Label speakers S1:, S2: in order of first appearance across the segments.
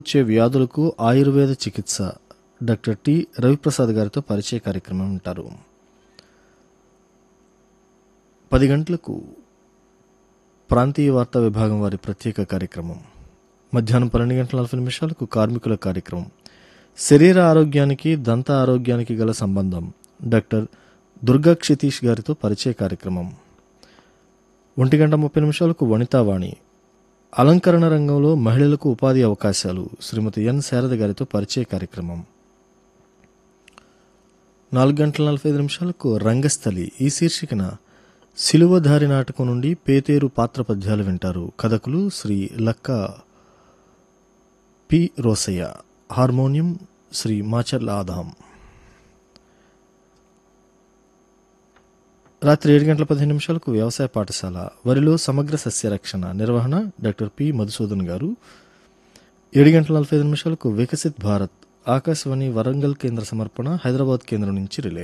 S1: వచ్చే వ్యాధులకు ఆయుర్వేద చికిత్స డాక్టర్ టి రవిప్రసాద్ గారితో పరిచయ కార్యక్రమం ఉంటారు పది గంటలకు ప్రాంతీయ వార్తా విభాగం వారి ప్రత్యేక కార్యక్రమం మధ్యాహ్నం పన్నెండు గంటల నలభై నిమిషాలకు కార్మికుల కార్యక్రమం శరీర ఆరోగ్యానికి దంత ఆరోగ్యానికి గల సంబంధం డాక్టర్ దుర్గా క్షితీష్ గారితో పరిచయ కార్యక్రమం ఒంటి గంట ముప్పై నిమిషాలకు వనితావాణి అలంకరణ రంగంలో మహిళలకు ఉపాధి అవకాశాలు శ్రీమతి ఎన్ శారద గారితో పరిచయ కార్యక్రమం నాలుగు గంటల నలభై ఐదు నిమిషాలకు రంగస్థలి ఈ శీర్షికన సిలువధారి నాటకం నుండి పేతేరు పాత్ర పద్యాలు వింటారు కథకులు Shri Lakka P Rosaiah harmonium Shri Macharla Adam రాత్రి ఏడు గంటల పదిహేను నిమిషాలకు వ్యవసాయ పాఠశాల వరిలో సమగ్ర సస్య రక్షణ నిర్వహణ డాక్టర్ పి మధుసూదన్ గారు ఏడు గంటల నలభై ఐదు నిమిషాలకు వికసిత్ భారత్ ఆకాశవాణి వరంగల్ కేంద్ర సమర్పణ హైదరాబాద్ కేంద్రం నుంచి రిలే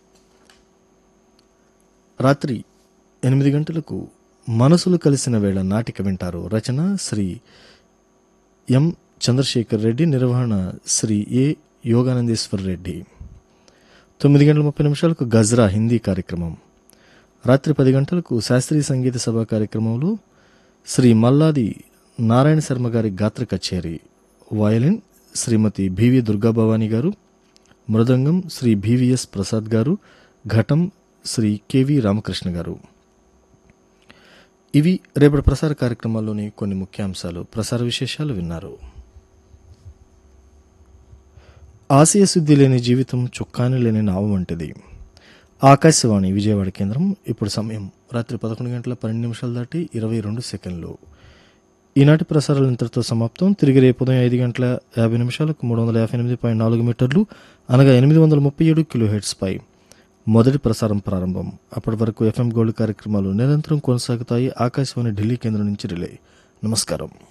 S1: రాత్రి ఎనిమిది గంటలకు మనసులు కలిసిన వేళ నాటిక వింటారు రచన శ్రీ ఎం చంద్రశేఖర్ రెడ్డి నిర్వహణ శ్రీ ఏ యోగానందేశ్వర్ రెడ్డి తొమ్మిది గంటల ముప్పై నిమిషాలకు గజ్రా హిందీ కార్యక్రమం రాత్రి పది గంటలకు శాస్త్రీయ సంగీత సభ కార్యక్రమంలో శ్రీ మల్లాది నారాయణ శర్మ గారి గాత్ర కచేరి వయలిన్ శ్రీమతి బివి దుర్గాభవాని గారు మృదంగం శ్రీ బివిఎస్ ప్రసాద్ గారు ఘటం శ్రీ కెవి రామకృష్ణ గారు ఇవి రేపటి ప్రసార కార్యక్రమాల్లోని కొన్ని ముఖ్యాంశాలు ప్రసార విశేషాలు విన్నారు ఆశయ శుద్ధి లేని జీవితం చుక్కాని లేని నావ వంటిది ఆకాశవాణి విజయవాడ కేంద్రం ఇప్పుడు సమయం రాత్రి పదకొండు గంటల పన్నెండు నిమిషాలు దాటి ఇరవై రెండు సెకండ్లు ఈనాటి ప్రసారాలు ఇంతటితో సమాప్తం తిరిగి రేపు ఉదయం ఐదు గంటల యాభై నిమిషాలకు మూడు వందల యాభై ఎనిమిది పాయింట్ నాలుగు మీటర్లు అనగా ఎనిమిది వందల ముప్పై ఏడు కిలో హెడ్స్పై మొదటి ప్రసారం ప్రారంభం అప్పటి వరకు ఎఫ్ఎం గోల్డ్ కార్యక్రమాలు నిరంతరం కొనసాగుతాయి ఆకాశవాణి ఢిల్లీ కేంద్రం నుంచి రిలే నమస్కారం